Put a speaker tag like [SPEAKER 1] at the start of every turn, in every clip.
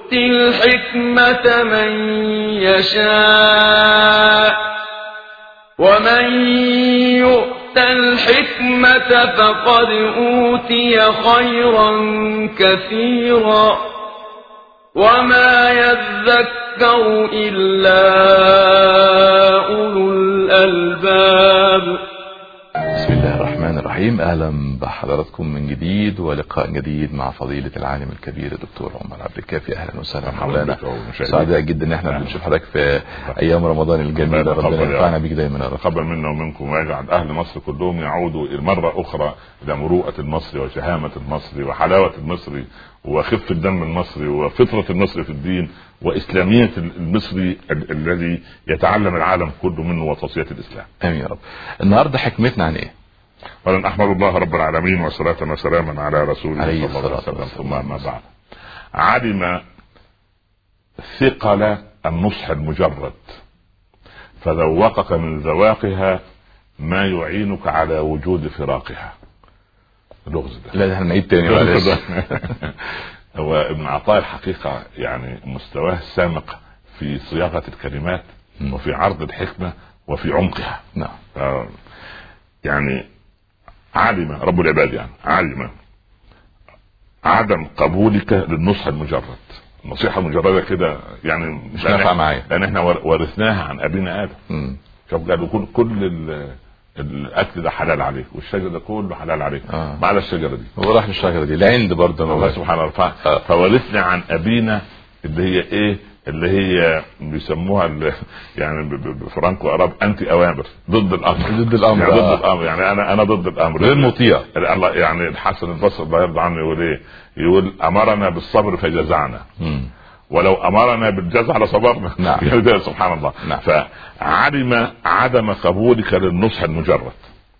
[SPEAKER 1] يؤتي الحكمة من يشاء ومن يؤت الحكمة فقد أوتي خيرا كثيرا وما يذكر إلا أولو الألباب
[SPEAKER 2] بسم الله الرحمن الرحيم اهلا بحضراتكم من جديد ولقاء جديد مع فضيله العالم الكبير الدكتور عمر عبد الكافي اهلا وسهلا مولانا سعداء جدا ان احنا بنشوف حضرتك في ايام رمضان الجميله ربنا ينفعنا بيك دايما يا رب
[SPEAKER 3] تقبل منا ومنكم ويجعل اهل مصر كلهم يعودوا مره اخرى الى مروءه المصري وشهامه المصري وحلاوه المصري وخفه الدم المصري وفطره المصري في الدين واسلاميه المصري ال- الذي يتعلم العالم كله منه وتصفيه الاسلام.
[SPEAKER 2] امين يا رب النهارده حكمتنا عن ايه
[SPEAKER 3] ولن احمد الله رب العالمين وصلاه وسلاما على رسوله
[SPEAKER 2] عليه
[SPEAKER 3] صلى الله عليه
[SPEAKER 2] الصلاة
[SPEAKER 3] وسلم
[SPEAKER 2] والسلام.
[SPEAKER 3] ثم اما بعد. علم ثقل النصح المجرد فذوقك من ذواقها ما يعينك على وجود فراقها. اللغز ده
[SPEAKER 2] لا ده احنا نعيد تاني معلش
[SPEAKER 3] هو ابن عطاء الحقيقة يعني مستواه السامق في صياغة الكلمات
[SPEAKER 2] مم.
[SPEAKER 3] وفي عرض الحكمة وفي عمقها
[SPEAKER 2] نعم
[SPEAKER 3] آه، يعني علم رب العباد يعني علم عدم قبولك للنصح المجرد النصيحة المجردة كده يعني
[SPEAKER 2] مش نافعة معايا.
[SPEAKER 3] لأن احنا ور- ورثناها عن أبينا آدم
[SPEAKER 2] مم.
[SPEAKER 3] شوف قالوا كل كل ال- الاكل ده حلال عليك والشجر ده كله حلال عليك
[SPEAKER 2] آه.
[SPEAKER 3] ما عدا الشجره دي
[SPEAKER 2] هو راح للشجره دي العند برضه
[SPEAKER 3] الله
[SPEAKER 2] مولانا.
[SPEAKER 3] سبحانه وتعالى
[SPEAKER 2] آه.
[SPEAKER 3] فورثنا عن ابينا اللي هي ايه اللي هي بيسموها ال- يعني ب- ب- بفرانكو اراب انتي اوامر ضد الامر
[SPEAKER 2] ضد الأمر،
[SPEAKER 3] يعني
[SPEAKER 2] آه.
[SPEAKER 3] ضد الامر يعني انا انا ضد الامر
[SPEAKER 2] غير مطيع
[SPEAKER 3] الله يعني الحسن البصري الله يرضى عنه يقول ايه؟ يقول امرنا بالصبر فجزعنا
[SPEAKER 2] مم.
[SPEAKER 3] ولو امرنا بالجزع لصبرنا
[SPEAKER 2] نعم.
[SPEAKER 3] يعني ده سبحان الله
[SPEAKER 2] نعم.
[SPEAKER 3] فعلم عدم قبولك للنصح المجرد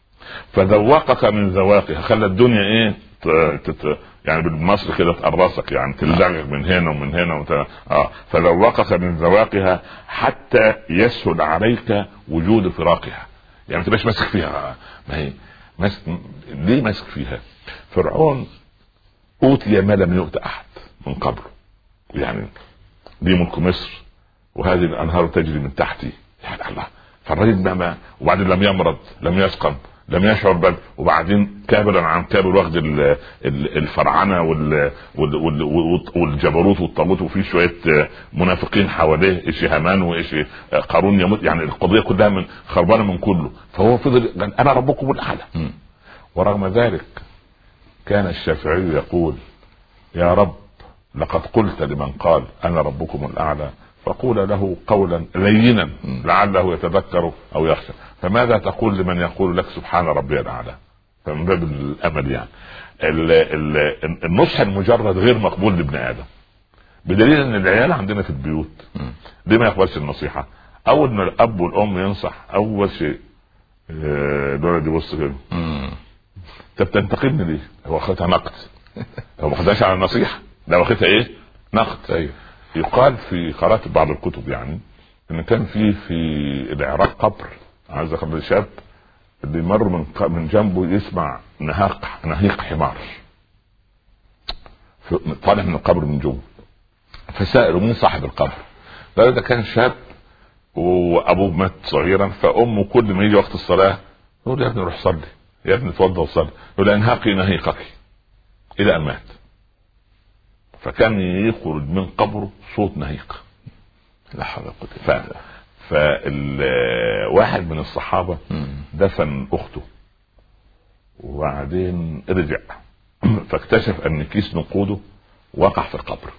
[SPEAKER 3] فذوقك من ذواقها خلى الدنيا ايه ت- تت يعني بالمصري كده تقرصك يعني تلزقك من هنا ومن هنا وت... اه فذوقك من ذواقها حتى يسهل عليك وجود فراقها يعني ما تبقاش ماسك فيها ما هي ماسك ليه ماسك فيها؟ فرعون اوتي ما لم يؤت احد من قبله يعني دي ملك مصر وهذه الانهار تجري من تحتي يعني الله فالراجل ده ما وبعدين لم يمرض لم يسقم لم يشعر بل وبعدين كابرا عن كابر واخد ال- ال- الفرعنه وال وال- وال- والجبروت والطاغوت وفي شويه منافقين حواليه ايش هامان وايش قارون يموت يعني القضيه كلها من خربانه من كله فهو فضل قال انا ربكم الاعلى
[SPEAKER 2] مم.
[SPEAKER 3] ورغم ذلك كان الشافعي يقول يا رب لقد قلت لمن قال انا ربكم الاعلى فقول له قولا لينا لعله يتذكر او يخشى فماذا تقول لمن يقول لك سبحان ربي الاعلى فمن باب الامل يعني ال- ال- النصح المجرد غير مقبول لابن ادم بدليل ان العيال عندنا في البيوت
[SPEAKER 2] مم.
[SPEAKER 3] ليه ما يقبلش النصيحه اول ما الاب والام ينصح اول شيء آه، الولد يبص كده
[SPEAKER 2] مم.
[SPEAKER 3] انت بتنتقدني ليه؟ هو واخدها نقد هو ما خدهاش على النصيحه ده واخدها ايه؟ نقد
[SPEAKER 2] ايوه
[SPEAKER 3] يقال في قرات بعض الكتب يعني ان كان في في العراق قبر عايز اخبر شاب اللي مر من ق- من جنبه يسمع نهاق نهيق حمار ف- طالع من القبر من جوه فسألوا مين صاحب القبر؟ قال ده كان شاب وابوه مات صغيرا فامه كل ما يجي وقت الصلاه يقول يا ابني روح صلي يا ابني اتوضى وصلي يقول انهاقي نهيقك الى ان مات فكان يخرج من قبره صوت نهيق
[SPEAKER 2] لا حول ولا قوه
[SPEAKER 3] ف
[SPEAKER 2] الا بالله
[SPEAKER 3] فالواحد من الصحابه
[SPEAKER 2] مم.
[SPEAKER 3] دفن اخته وبعدين رجع فاكتشف ان كيس نقوده وقع في القبر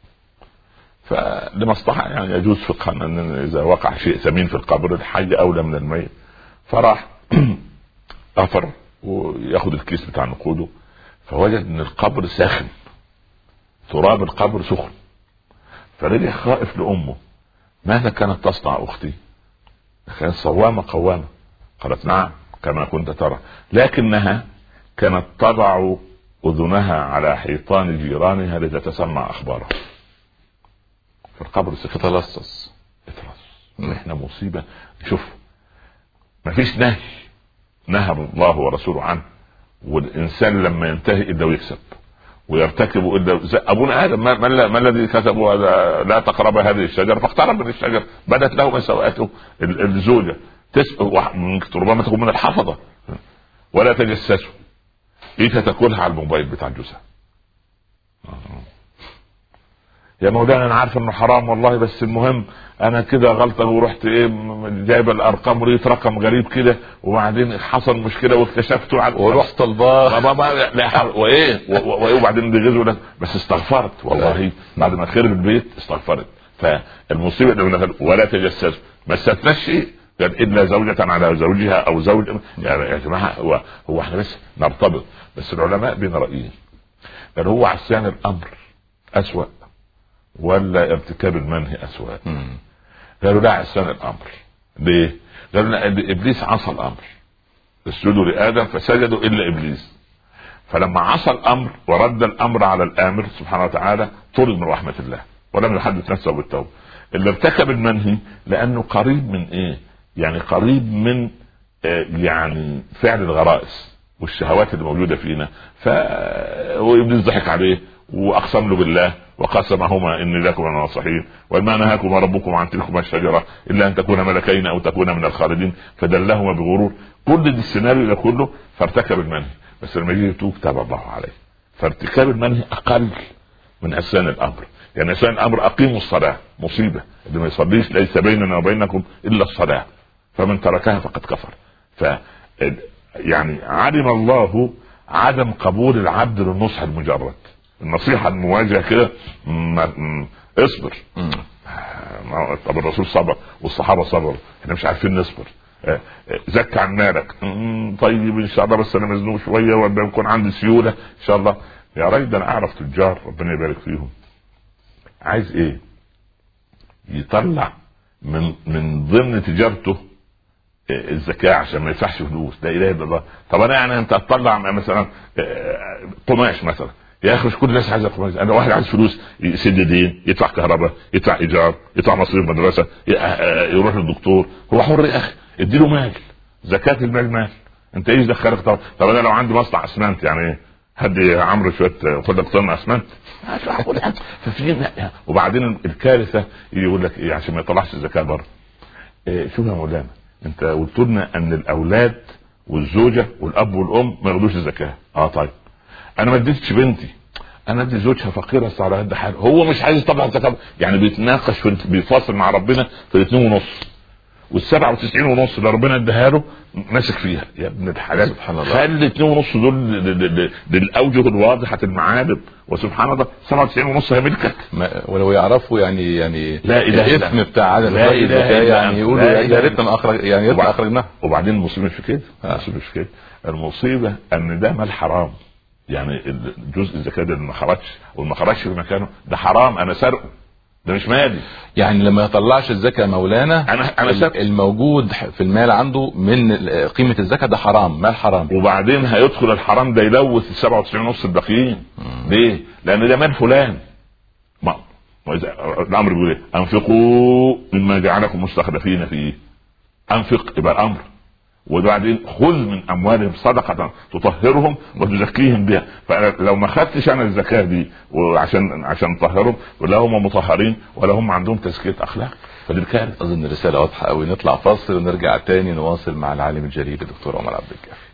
[SPEAKER 3] فلمصلحه يعني يجوز فقها ان اذا وقع شيء ثمين في القبر الحي اولى من الميت فراح قفر وياخد الكيس بتاع نقوده فوجد ان القبر ساخن تراب القبر سخن فرجع خائف لامه ماذا كانت تصنع اختي؟ كانت صوامه قوامه قالت نعم كما كنت ترى لكنها كانت تضع اذنها على حيطان جيرانها لتتسمع اخبارهم في القبر سكت
[SPEAKER 2] تتلصص
[SPEAKER 3] احنا مصيبه شوف ما فيش نهي نهى الله ورسوله عنه والانسان لما ينتهي الا ويكسب ويرتكب الا ابونا ادم ما, ما الذي كتبه هذا لا تقرب هذه الشجره فاقترب من الشجره بدت له مساواته الزوجه ربما تكون من الحفظه ولا تجسسوا ايه تاكلها على الموبايل بتاع الجثه يا مولانا انا عارف انه حرام والله بس المهم انا كده غلطه ورحت ايه جايب الارقام ولقيت رقم غريب كده وبعدين حصل مشكله واكتشفته على
[SPEAKER 2] ورحت البار
[SPEAKER 3] وايه وايه وبعدين بيغزوا بس استغفرت والله بعد ما خرب البيت استغفرت فالمصيبه ولا تجسسوا ما استثناش شيء قال الا زوجة على زوجها او زوج يعني يا جماعه هو هو احنا بس نرتبط بس العلماء بين رايين قال هو عصيان الامر اسوأ ولا ارتكاب المنهي اسوأ قالوا لا عصيان الامر ليه؟ قالوا لا ابليس عصى الامر اسجدوا لادم فسجدوا الا ابليس فلما عصى الامر ورد الامر على الامر سبحانه وتعالى طرد من رحمه الله ولم يحدث نفسه بالتوبه اللي ارتكب المنهي لانه قريب من ايه؟ يعني قريب من آه، يعني فعل الغرائز والشهوات اللي موجوده فينا فابليس ضحك عليه واقسم له بالله وقسمهما اني لكم من الناصحين وما نهاكم ربكم عن تلكما الشجره الا ان تكون ملكين او تكون من الخالدين فدلهما بغرور كل السيناريو ده كله فارتكب المنهي بس لما يجي يتوب تاب الله عليه فارتكاب المنهي اقل من اسان الامر يعني اسان الامر اقيموا الصلاه مصيبه اللي ما يصليش ليس بيننا وبينكم الا الصلاه فمن تركها فقد كفر ف يعني علم الله عدم قبول العبد للنصح المجرد النصيحه المواجهه كده اصبر طب الرسول صبر والصحابه صبروا احنا مش عارفين نصبر آه، آه، زكى عن مالك طيب ان شاء الله بس انا مزنوق شويه ولا يكون عندي سيوله ان شاء الله يا راجل ده انا اعرف تجار ربنا يبارك فيهم عايز ايه يطلع من من ضمن تجارته الزكاه عشان ما يدفعش فلوس لا اله الا الله طب انا يعني انت هتطلع مثلا آه، قماش مثلا يا اخي مش كل الناس عايزه قماش انا واحد عايز فلوس يسد دين يدفع كهرباء يدفع ايجار يدفع مصاريف مدرسه آه، يروح للدكتور هو حر يا اخي اديله مال زكاه المال مال انت ايش دخلك طب طب انا لو عندي مصنع اسمنت يعني ايه هدي عمرو شويه خد لك طن اسمنت ففي وبعدين الكارثه يقول لك ايه عشان ما يطلعش الزكاه بره إيه شوف يا مولانا انت قلت لنا ان الاولاد والزوجه والاب والام ما ياخدوش الزكاه اه طيب انا ما اديتش بنتي انا ادي زوجها فقيره بس على قد حاله هو مش عايز يطلع الزكاه يعني بيتناقش في بيفاصل مع ربنا في الاثنين ونص وال 97 ونص اللي ربنا اداها له ماسك فيها يا ابن الحلال سبحان الله خلي الاثنين ونص دول للاوجه الواضحه المعابد وسبحان الله 97 ونص هي ملكك
[SPEAKER 2] ولو يعرفوا يعني يعني
[SPEAKER 3] لا اله
[SPEAKER 2] الا الاسم بتاع عدم لا اله يعني يقولوا يا ريتنا اخرج يعني ريتنا اخرجناه
[SPEAKER 3] وبعدين المصيبه مش في كده آه. المصيبه مش في كده المصيبه ان ده مال حرام يعني جزء الزكاه اللي ما خرجش وما خرجش في مكانه ده حرام انا سرقه ده مش مالي
[SPEAKER 2] يعني لما يطلعش الزكاه مولانا
[SPEAKER 3] انا انا
[SPEAKER 2] الموجود في المال عنده من قيمه الزكاه ده حرام مال حرام
[SPEAKER 3] وبعدين هيدخل الحرام ده يلوث ال 97 ونص الباقيين ليه؟ لان ده مال فلان ما الامر بيقول ايه؟ انفقوا مما جعلكم مستخلفين فيه انفق يبقى الامر وبعدين خذ من اموالهم صدقه تطهرهم وتزكيهم بها فلو ما خدتش انا الزكاه دي وعشان عشان تطهرهم ولا هم مطهرين ولا هم عندهم تزكيه اخلاق فدي الكارثه
[SPEAKER 2] اظن الرساله واضحه قوي نطلع فاصل ونرجع تاني نواصل مع العالم الجليل الدكتور عمر عبد الكافي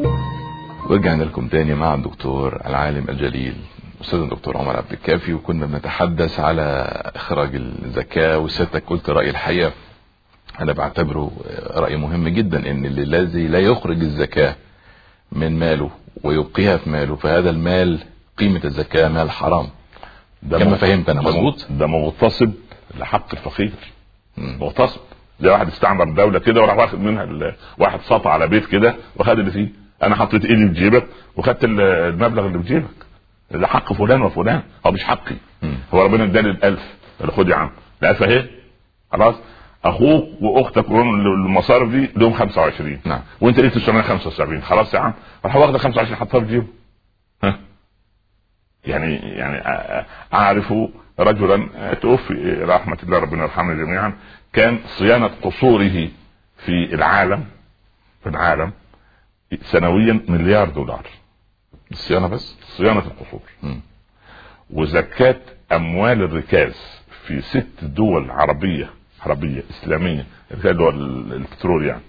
[SPEAKER 2] ورجعنا لكم تاني مع الدكتور العالم الجليل استاذ الدكتور عمر عبد الكافي وكنا بنتحدث على اخراج الزكاه وسيادتك قلت راي الحقيقه انا بعتبره راي مهم جدا ان الذي لا يخرج الزكاه من ماله ويبقيها في ماله فهذا المال قيمه الزكاه مال حرام ده كما فهمت انا مظبوط
[SPEAKER 3] ده مغتصب لحق الفقير مغتصب زي واحد استعمر دوله كده وراح واخد منها واحد سطع على بيت كده وخد اللي فيه انا حطيت ايدي في جيبك وخدت المبلغ اللي في جيبك ده حق فلان وفلان هو مش حقي هو ربنا اداني الالف اللي خد يا عم الالف اهي خلاص اخوك واختك المصارف دي لهم 25
[SPEAKER 2] نعم
[SPEAKER 3] وانت ليك 975 خلاص يا عم راح واخد 25 حطها في جيبه ها يعني يعني اعرف رجلا توفي رحمه الله ربنا يرحمه جميعا كان صيانه قصوره في العالم في العالم سنويا مليار دولار
[SPEAKER 2] الصيانه بس
[SPEAKER 3] صيانه القصور م. وزكاه اموال الركاز في ست دول عربيه عربيه اسلاميه دول البترول يعني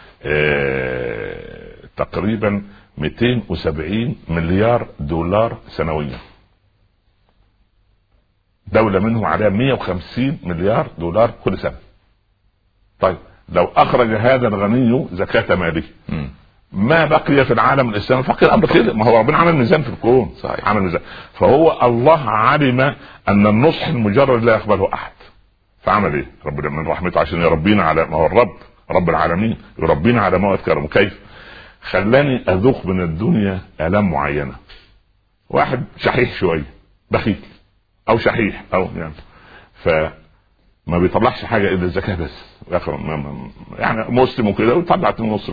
[SPEAKER 3] آه تقريبا 270 مليار دولار سنويا دولة منهم عليها 150 مليار دولار كل سنة طيب لو أخرج هذا الغني زكاة ماله ما بقي في العالم الاسلامي فقير الامر كده ما هو ربنا عمل ميزان في الكون صحيح. عمل ميزان فهو الله علم ان النصح المجرد لا يقبله احد فعمل ايه؟ ربنا من رحمته عشان يربينا على ما هو الرب رب العالمين يربينا على ما هو كيف؟ خلاني اذوق من الدنيا الام معينه واحد شحيح شويه بخيل او شحيح او يعني ف ما بيطلعش حاجه الا الزكاه بس يعني مسلم وكده ويطلع 2.5%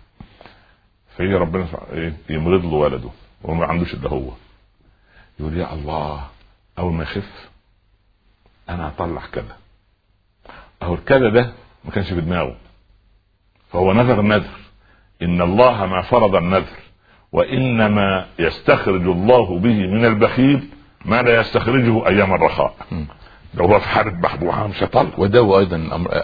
[SPEAKER 3] فيجي ربنا ايه يمرض له ولده وهو ما عندوش الا هو يقول يا الله اول ما يخف انا هطلع كذا اهو الكذا ده ما كانش في دماغه فهو نذر النذر ان الله ما فرض النذر وانما يستخرج الله به من البخيل ما لا يستخرجه ايام الرخاء لو هو في حاله بحبوحه مش هيطلع
[SPEAKER 2] وداوا ايضا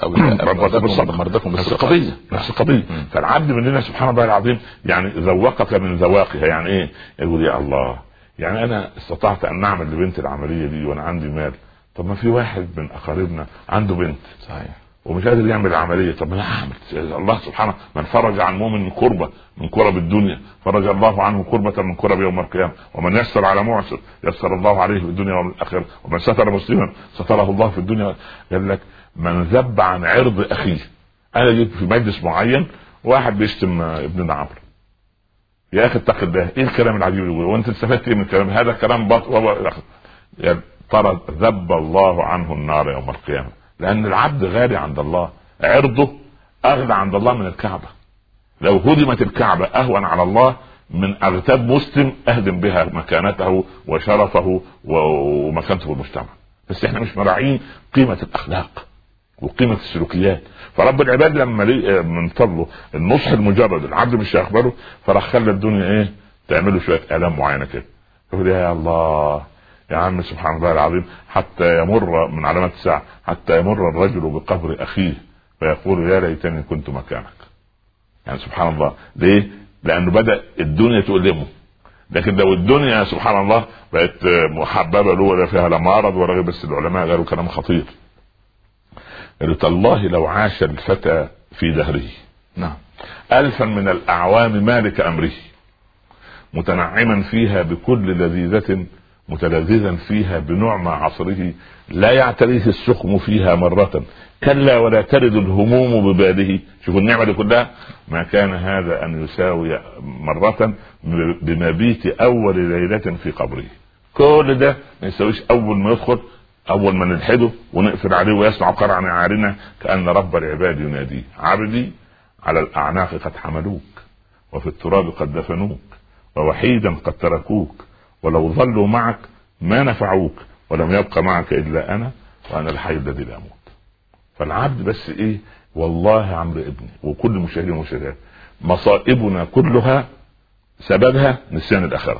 [SPEAKER 3] مرضكم نفس القضيه نفس القضيه فالعبد مننا سبحان الله العظيم يعني ذوقك من ذواقها يعني ايه؟ يقول يا الله يعني انا استطعت ان نعمل لبنت العمليه دي وانا عندي مال طب ما في واحد من اقاربنا عنده بنت
[SPEAKER 2] صحيح
[SPEAKER 3] ومش قادر يعمل العمليه طب انا اعمل الله سبحانه من فرج عن مؤمن من كربه من كرب الدنيا فرج الله عنه كربة من كرب يوم القيامة ومن يسر على معسر يسر الله عليه في الدنيا والآخرة ومن ستر مسلما ستره الله في الدنيا قال لك من ذب عن عرض أخيه أنا جيت في مجلس معين واحد بيشتم ابننا عمرو يا اخي اتق الله ايه الكلام العجيب اللي وانت استفدت ايه من الكلام هذا كلام باطل يعني ترى ذب الله عنه النار يوم القيامه لان العبد غالي عند الله عرضه اغلى عند الله من الكعبه لو هدمت الكعبه اهون على الله من اغتاب مسلم اهدم بها مكانته وشرفه ومكانته في المجتمع بس احنا مش مراعين قيمه الاخلاق وقيمه السلوكيات فرب العباد لما من فضله النصح المجرد العبد مش هيقبله فراح خلى الدنيا ايه تعمله شويه الام معينه كده يقول يا الله يا عم سبحان الله العظيم حتى يمر من علامات الساعة حتى يمر الرجل بقبر أخيه فيقول يا ليتني كنت مكانك يعني سبحان الله ليه؟ لأنه بدأ الدنيا تؤلمه لكن لو الدنيا سبحان الله بقت محببة له ولا فيها لا مرض ولا غير بس العلماء قالوا كلام خطير قالوا تالله لو عاش الفتى في دهره
[SPEAKER 2] نعم
[SPEAKER 3] ألفا من الأعوام مالك أمره متنعما فيها بكل لذيذة متلذذا فيها بنعمى عصره لا يعتريه السقم فيها مرة كلا ولا ترد الهموم بباله شوفوا النعمة دي كلها ما كان هذا أن يساوي مرة بمبيت أول ليلة في قبره كل ده ما يساويش أول ما يدخل أول ما نلحده ونقفل عليه ويسمع قرع نعارنا كأن رب العباد يناديه عبدي على الأعناق قد حملوك وفي التراب قد دفنوك ووحيدا قد تركوك ولو ظلوا معك ما نفعوك ولم يبق معك الا انا وانا الحي الذي لا اموت فالعبد بس ايه والله عمرو ابني وكل المشاهدين والمشاهدات مصائبنا كلها سببها نسيان الاخره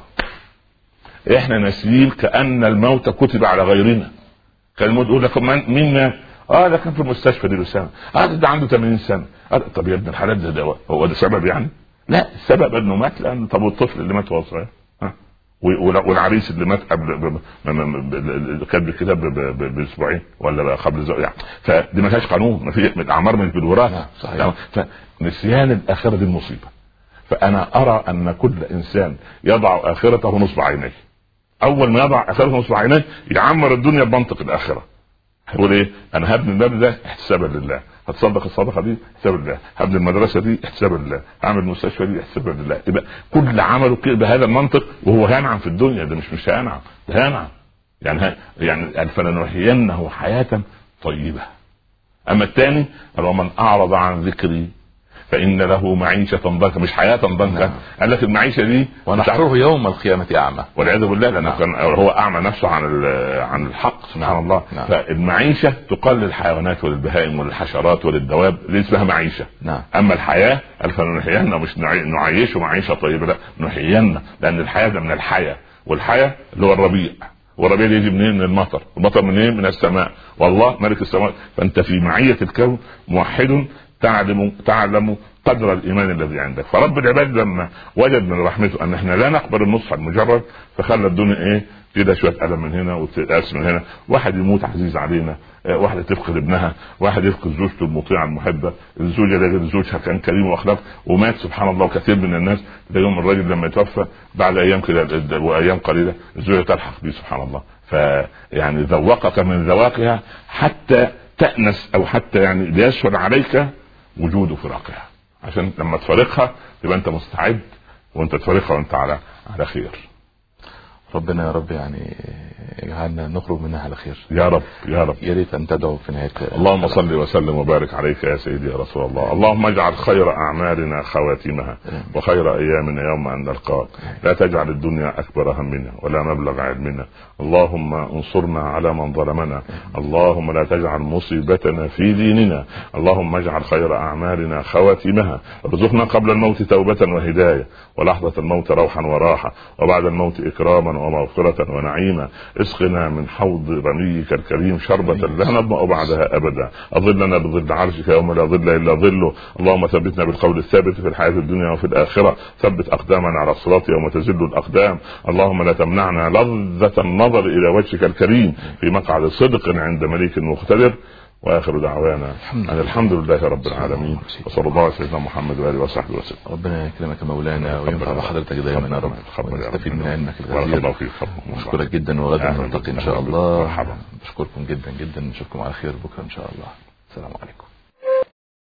[SPEAKER 3] احنا ناسيين كان الموت كتب على غيرنا كان الموت يقول لك مين مات اه ده كان في المستشفى دي له سنه اه ده عنده 80 سنه آه طب يا ابن الحلال ده, ده هو ده سبب يعني لا السبب انه مات لان طب والطفل اللي مات وهو صغير والعريس اللي مات قبل كتب الكتاب باسبوعين ولا قبل يعني فدي ما فيهاش قانون ما في الاعمار مش بالوراثه نعم،
[SPEAKER 2] صحيح يعني
[SPEAKER 3] فنسيان الاخره دي المصيبه فانا ارى ان كل انسان يضع اخرته نصب عينيه اول ما يضع اخرته نصب عينيه يعمر الدنيا بمنطق الاخره هيقول ايه انا هبني الباب ده احتسابا لله هتصدق الصدقه دي احتسابا لله هبني المدرسه دي احتسابا لله هعمل المستشفى دي احتسابا لله يبقى كل عمله بهذا المنطق وهو هينعم في الدنيا ده مش مش هينعم ده هينعم يعني يعني فلنحيينه حياه طيبه اما الثاني ومن اعرض عن ذكري فان له معيشه ضنكا مش حياه ضنكا نعم. قال لك المعيشه دي
[SPEAKER 2] ونحره يوم القيامه اعمى
[SPEAKER 3] والعياذ بالله لانه نعم. كان هو اعمى نفسه عن عن الحق سبحان نعم. الله نعم. فالمعيشه تقال للحيوانات وللبهائم وللحشرات وللدواب اللي اسمها معيشه
[SPEAKER 2] نعم.
[SPEAKER 3] اما الحياه فنحيينا مش نعيشه معيشه طيبه لا نحيينا لان الحياه ده من الحياه والحياه اللي هو الربيع والربيع يجي منين من المطر المطر منين من السماء والله ملك السماء فانت في معيه الكون موحد تعلم تعلم قدر الايمان الذي عندك فرب العباد لما وجد من رحمته ان احنا لا نقبل النصح المجرد فخلى الدنيا ايه كده شويه الم من هنا وتأس من هنا واحد يموت عزيز علينا آه، واحده تفقد ابنها واحد يفقد زوجته المطيعه المحبه الزوجه ده زوجها كان كريم واخلاق ومات سبحان الله وكثير من الناس يوم الراجل لما يتوفى بعد ايام كده وايام قليله الزوجه تلحق به سبحان الله فيعني ذوقك من ذواقها حتى تأنس او حتى يعني ليسهل عليك وجود فراقها عشان لما تفارقها تبقى انت مستعد وانت تفارقها وانت على على خير
[SPEAKER 2] ربنا يا رب يعني يجعلنا نخرج منها على خير
[SPEAKER 3] يا رب يا رب
[SPEAKER 2] يا ريت ان تدعو في نهايه
[SPEAKER 3] اللهم صل وسلم وبارك عليك يا سيدي يا رسول الله اللهم اجعل خير اعمالنا خواتمها وخير ايامنا يوم ان نلقاك لا تجعل الدنيا اكبر همنا ولا مبلغ علمنا اللهم انصرنا على من ظلمنا اللهم لا تجعل مصيبتنا في ديننا اللهم اجعل خير اعمالنا خواتمها ارزقنا قبل الموت توبه وهدايه ولحظه الموت روحا وراحه وبعد الموت اكراما ومغفره ونعيما اسقنا من حوض رميك الكريم شربة لا نظمأ بعدها أبدا أظلنا بظل عرشك يوم لا ظل إلا ظله اللهم ثبتنا بالقول الثابت في الحياة الدنيا وفي الآخرة ثبت أقدامنا على الصراط يوم تزل الأقدام اللهم لا تمنعنا لذة النظر إلى وجهك الكريم في مقعد صدق عند مليك مقتدر واخر دعوانا ان الحمد لله رب العالمين وصلى الله على سيدنا محمد واله وصحبه وسلم
[SPEAKER 2] ربنا يكرمك مولانا وينفع بحضرتك دائما يا رب ونستفيد من علمك الغزير اشكرك جدا وغدا نلتقي ان شاء الله بشكركم جدا جدا نشوفكم على خير بكره ان شاء الله السلام عليكم